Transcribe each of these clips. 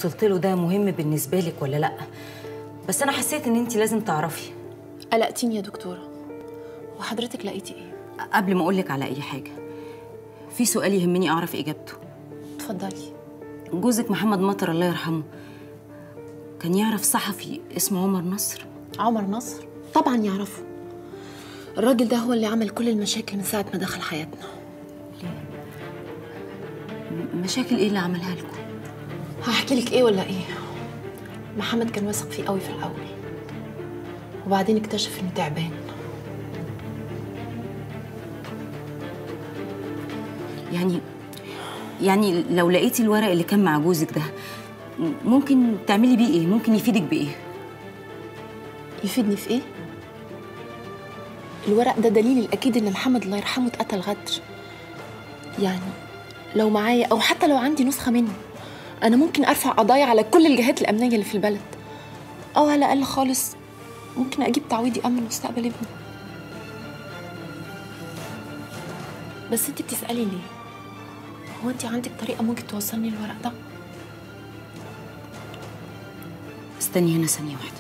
وصلت له ده مهم بالنسبه لك ولا لا بس انا حسيت ان انت لازم تعرفي قلقتيني يا دكتوره وحضرتك لقيتي ايه قبل ما اقول لك على اي حاجه في سؤال يهمني اعرف اجابته اتفضلي جوزك محمد مطر الله يرحمه كان يعرف صحفي اسمه عمر نصر عمر نصر طبعا يعرفه الراجل ده هو اللي عمل كل المشاكل من ساعه ما دخل حياتنا م- مشاكل ايه اللي عملها لكم هحكي لك ايه ولا ايه محمد كان واثق فيه قوي في الاول وبعدين اكتشف انه تعبان يعني يعني لو لقيتي الورق اللي كان مع جوزك ده م- ممكن تعملي بيه ايه ممكن يفيدك بايه يفيدني في ايه الورق ده دليل الاكيد ان محمد الله يرحمه اتقتل غدر يعني لو معايا او حتى لو عندي نسخه منه انا ممكن ارفع قضايا على كل الجهات الامنيه اللي في البلد او على الاقل خالص ممكن اجيب تعويض يامن مستقبل ابني بس انت بتسالي ليه هو انت عندك طريقه ممكن توصلني الورق ده استني هنا ثانيه واحده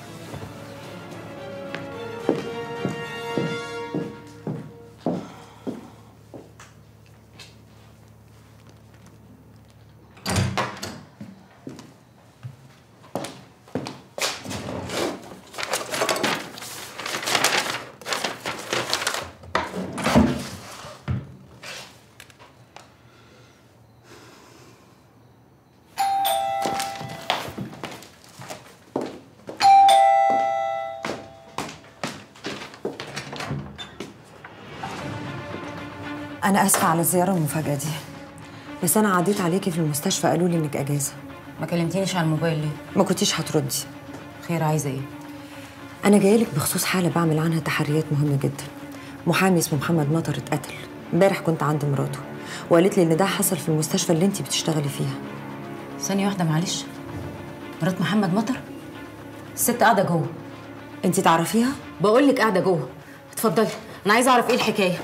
أنا آسفة على الزيارة المفاجئة دي بس أنا عديت عليكي في المستشفى قالوا لي إنك أجازة ما كلمتينيش على الموبايل ليه ما كنتيش هتردي خير عايزه ايه أنا جايلك بخصوص حالة بعمل عنها تحريات مهمة جدا محامي اسمه محمد مطر اتقتل امبارح كنت عند مراته وقالت لي إن ده حصل في المستشفى اللي أنت بتشتغلي فيها ثانيه واحده معلش مرات محمد مطر الست قاعده جوه أنت تعرفيها؟ بقول لك قاعده جوه اتفضلي انا عايزه اعرف ايه الحكايه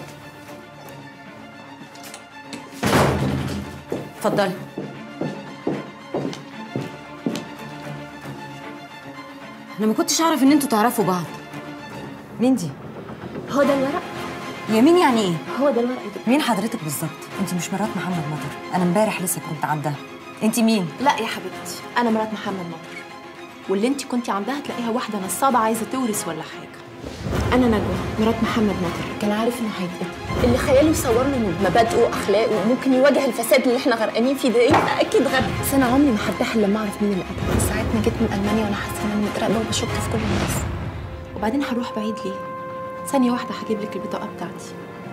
اتفضلي انا ما كنتش اعرف ان انتوا تعرفوا بعض مين دي؟ هو ده الورق يمين يعني ايه هو ده الورق ده مين حضرتك بالظبط؟ أنت مش مرات محمد مطر أنا امبارح لسه كنت عندها أنت مين؟ لا يا حبيبتي انا مرات محمد مطر واللي انت كنتي عندها تلاقيها واحده نصابه عايزه تورث ولا حاجه انا نجوى مرات محمد مطر كان عارف انه هيتقتل اللي خياله يصور له مبادئه واخلاقه وممكن يواجه الفساد اللي احنا غرقانين فيه ده يبقى اكيد غبي بس انا عمري ما هرتاح الا لما اعرف مين اللي قتل ساعات ما جيت من المانيا وانا حاسه ان انا متراقبه وبشك في كل الناس وبعدين هنروح بعيد ليه ثانيه واحده هجيب لك البطاقه بتاعتي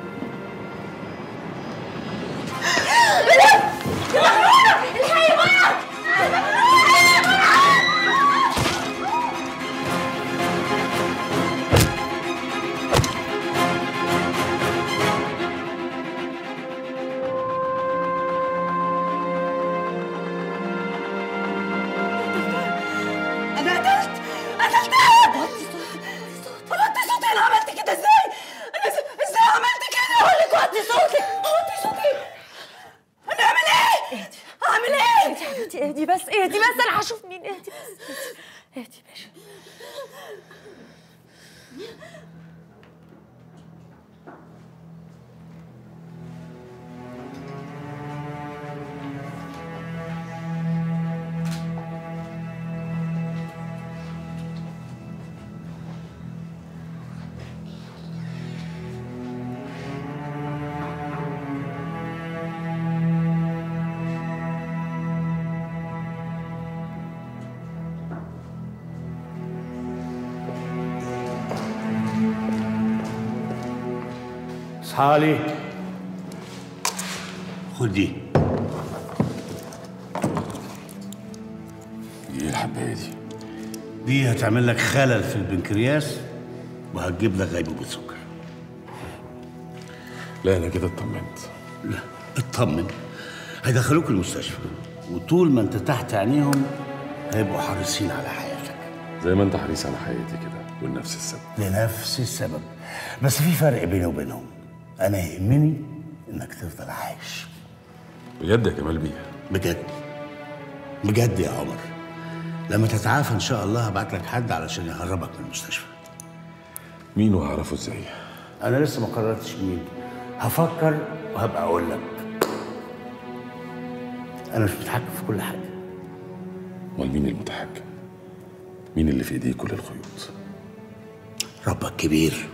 انا قتلت قتلتها وطي صوتي انا عملت كده ازاي انا ز- ازاي عملت كده اقول لك وطي صوتي وطي صوتي انا اعمل ايه اعمل ايه اهدي يا حبيبتي اهدي بس اهدي بس انا هشوف مين اهدي بس اهدي باشا اصحالي خد دي ايه الحبايه دي؟ دي هتعمل لك خلل في البنكرياس وهتجيب لك غيبوبة سكر لا انا كده اطمنت لا اطمن هيدخلوك المستشفى وطول ما انت تحت عينيهم هيبقوا حريصين على حياتك زي ما انت حريص على حياتي كده ولنفس السبب لنفس السبب بس في فرق بيني وبينهم انا يهمني انك تفضل عايش بجد يا جمال بيه بجد بجد يا عمر لما تتعافى ان شاء الله هبعت لك حد علشان يهربك من المستشفى مين وهعرفه ازاي؟ انا لسه ما قررتش مين هفكر وهبقى اقول لك انا مش بتحكم في كل حاجه امال مين المتحكم؟ مين اللي في ايديه كل الخيوط؟ ربك كبير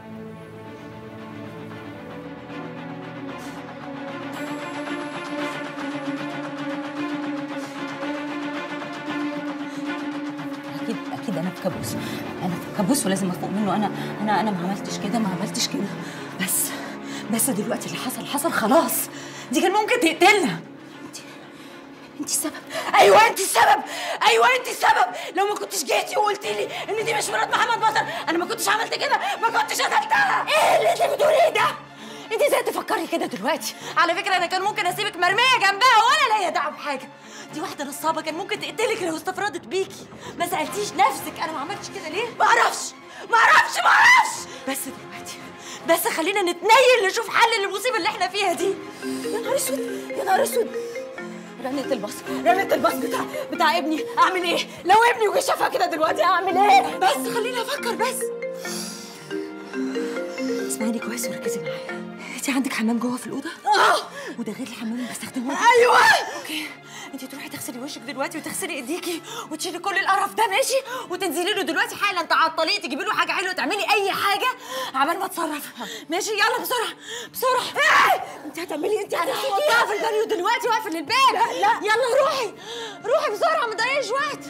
اكيد اكيد انا في كابوس انا في كابوس ولازم افوق منه انا انا انا ما عملتش كده ما عملتش كده بس بس دلوقتي اللي حصل حصل خلاص دي كان ممكن تقتلنا انت السبب ايوه انت السبب ايوه انت السبب لو ما كنتش جيتي وقلتي لي ان دي مش مرات محمد بطل انا ما كنتش عملت كده ما كنتش قتلتها ايه اللي انت بتقوليه ده انت ازاي تفكري كده دلوقتي على فكره انا كان ممكن اسيبك مرميه جنبها ولا ليا دعوه بحاجه دي واحده نصابه كان ممكن تقتلك لو استفردت بيكي ما سالتيش نفسك انا ما عملتش كده ليه ما اعرفش ما اعرفش ما اعرفش بس دلوقتي بس خلينا نتنيل نشوف حل للمصيبه اللي احنا فيها دي يا نهار اسود يا نهار اسود رنت الباص رنت الباص بتاع بتاع ابني اعمل ايه لو ابني وجه شافها كده دلوقتي اعمل ايه بس خليني افكر بس اسمعيني كويس وركزي معايا انت عندك حمام جوه في الاوضه اه وده غير الحمام اللي بستخدمه ايوه اوكي انت تروحي تغسلي وشك دلوقتي وتغسلي ايديكي وتشيلي كل القرف ده ماشي وتنزلي له دلوقتي حالا تعطليه تجيبي له حاجه حلوه تعملي اي حاجه عبال ما اتصرف ماشي يلا بسرعه بسرعه ايه انت هتعملي انت هتحطها في البانيو دلوقتي واقفل الباب لا لا يلا روحي روحي بسرعه ما تضيعيش وقت